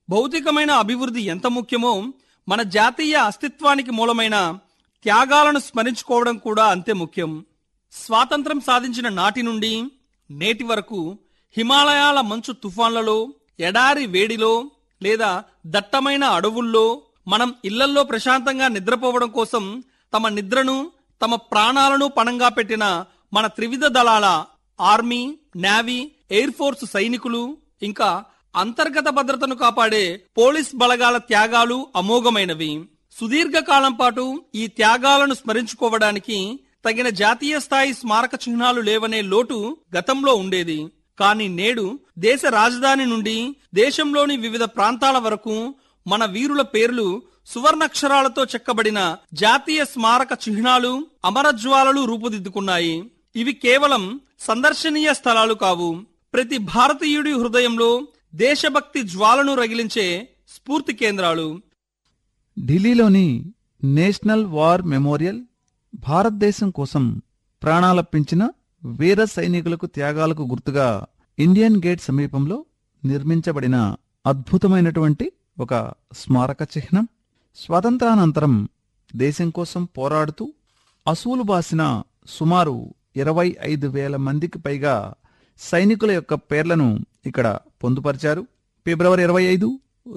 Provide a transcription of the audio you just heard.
భౌతికమైన అభివృద్ధి ఎంత ముఖ్యమో మన జాతీయ అస్తిత్వానికి మూలమైన త్యాగాలను స్మరించుకోవడం కూడా అంతే ముఖ్యం స్వాతంత్రం సాధించిన నాటి నుండి నేటి వరకు హిమాలయాల మంచు తుఫాన్లలో ఎడారి వేడిలో లేదా దట్టమైన అడవుల్లో మనం ఇళ్లల్లో ప్రశాంతంగా నిద్రపోవడం కోసం తమ నిద్రను తమ ప్రాణాలను పణంగా పెట్టిన మన త్రివిధ దళాల ఆర్మీ నేవీ ఎయిర్ ఫోర్స్ సైనికులు ఇంకా అంతర్గత భద్రతను కాపాడే పోలీస్ బలగాల త్యాగాలు అమోఘమైనవి సుదీర్ఘకాలం పాటు ఈ త్యాగాలను స్మరించుకోవడానికి తగిన జాతీయ స్థాయి స్మారక చిహ్నాలు లేవనే లోటు గతంలో ఉండేది కానీ నేడు దేశ రాజధాని నుండి దేశంలోని వివిధ ప్రాంతాల వరకు మన వీరుల పేర్లు సువర్ణక్షరాలతో చెక్కబడిన జాతీయ స్మారక చిహ్నాలు అమరజ్వాలలు రూపుదిద్దుకున్నాయి ఇవి కేవలం సందర్శనీయ స్థలాలు కావు ప్రతి భారతీయుడి హృదయంలో దేశభక్తి జ్వాలను రగిలించే స్ఫూర్తి కేంద్రాలు ఢిల్లీలోని నేషనల్ వార్ మెమోరియల్ భారతదేశం కోసం ప్రాణాలర్పించిన వీర సైనికులకు త్యాగాలకు గుర్తుగా ఇండియన్ గేట్ సమీపంలో నిర్మించబడిన అద్భుతమైనటువంటి ఒక స్మారక చిహ్నం స్వాతంత్రానంతరం దేశం కోసం పోరాడుతూ అసూలు బాసిన సుమారు ఇరవై ఐదు వేల మందికి పైగా సైనికుల యొక్క పేర్లను ఇక్కడ పొందుపరిచారు ఫిబ్రవరి ఇరవై ఐదు